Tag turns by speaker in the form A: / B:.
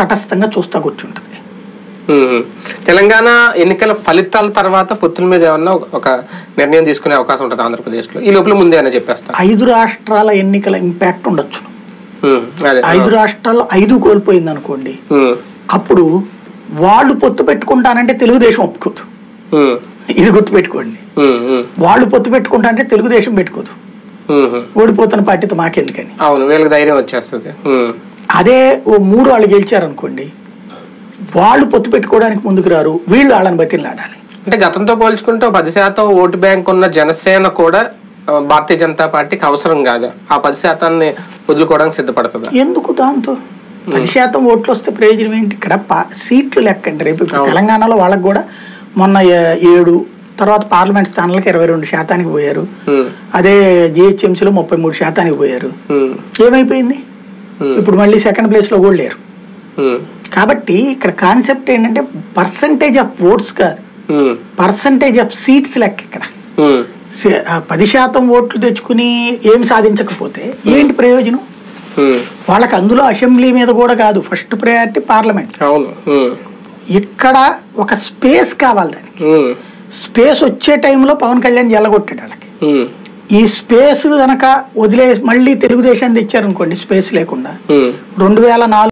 A: తటస్థంగా చూస్తా కూర్చుంటుంది
B: ఉమ్. తెలంగాణ ఎన్నికల ఫలితాల తర్వాత పొత్తుల మీద ఏమన్నా ఒక- ఒక నిర్ణయం తీసుకునే అవకాశం ఉంటుంది ఆంధ్రప్రదేశ్లో ఈ లోపల ముందే అని చెప్పేస్తారు
A: ఐదు రాష్ట్రాల ఎన్నికల ఇంపాక్ట్ ఉండొచ్చు
B: ఉమ్, అదే
A: ఐదు రాష్ట్రాల్లో ఐదు కోల్పోయింది అనుకోండి
B: ఉమ్,
A: అప్పుడు వాళ్ళు పొత్తు పెట్టుకుంటానంటే తెలుగుదేశం ఒప్పుకోదు
B: ఉమ్,
A: ఇది గుర్తుపెట్టుకోండి
B: ఉమ్, ఉమ్,
A: వాళ్ళు పొత్తు పెట్టుకుంటానంటే తెలుగుదేశం పెట్టుకోదు
B: ఉమ్, ఉమ్.
A: ఓడిపోతున్న పార్టీతో మాకెందుకని
B: అవును వీళ్ళకి ధైర్యం వచ్చేస్తుంది ఉమ్,
A: అదే ఓ మూడు వాళ్ళు గెలిచారనుకోండి వాళ్ళు పొత్తు పెట్టుకోవడానికి ముందుకు రారు వీళ్ళు వాళ్ళని బతిలాడాలి
B: అంటే గతంతో పోల్చుకుంటే ఓ పది శాతం ఓటు బ్యాంక్ ఉన్న జనసేన కూడా ఆ, భారతీయ జనతా పార్టీకి అవసరం కాదు ఆ పది శాతాన్ని వదులుకోవడానికి సిద్ధపడుతుందా
A: ఎందుకు దాంతో పది శాతం ఓట్లు వస్తే ప్రయోజనం ఏంటి ఇక్కడ పా- సీట్లు లెక్కండి రేపు ఇప్పుడు తెలంగాణలో వాళ్ళకి కూడా మొన్న ఏ- ఏడు తర్వాత పార్లమెంట్ స్థానాలకు ఇరవై రెండు శాతానికి పోయారు
B: ఉమ్,
A: అదే జిహెచ్ఎంసీలో ముప్పై మూడు శాతానికి పోయారు
B: ఉమ్,
A: ఏమైపోయింది
B: Hmm.
A: ఇప్పుడు మళ్ళీ సెకండ్ ప్లేస్లో కూడా లేరు
B: ఉమ్,
A: కాబట్టి ఇక్కడ కాన్సెప్ట్ ఏంటంటే పర్సంటేజ్ ఆఫ్ ఓట్స్ కాదు
B: ఉమ్,
A: పర్సంటేజ్ ఆఫ్ సీట్స్ లెక్క ఇక్కడ
B: ఉమ్,
A: సే- ఆ పది శాతం ఓట్లు తెచ్చుకుని ఏం సాధించకపోతే ఏంటి ప్రయోజనం
B: ఉమ్.
A: వాళ్ళకి అందులో అసెంబ్లీ మీద కూడా కాదు ఫస్ట్ ప్రయారిటీ పార్లమెంట్
B: అవును ఉమ్,
A: ఇక్కడ ఒక స్పేస్ కావాలి దానికి
B: ఉమ్,
A: స్పేస్ వచ్చే టైంలో పవన్ కళ్యాణ్ జల్లగొట్టాడు వాళ్ళకి
B: ఉమ్,
A: ఈ స్పేస్ గనక వదిలేసి మళ్ళీ తెలుగుదేశం తెచ్చారనుకోండి స్పేస్ లేకుండా
B: ఉమ్.
A: రెండు వేల నాలుగు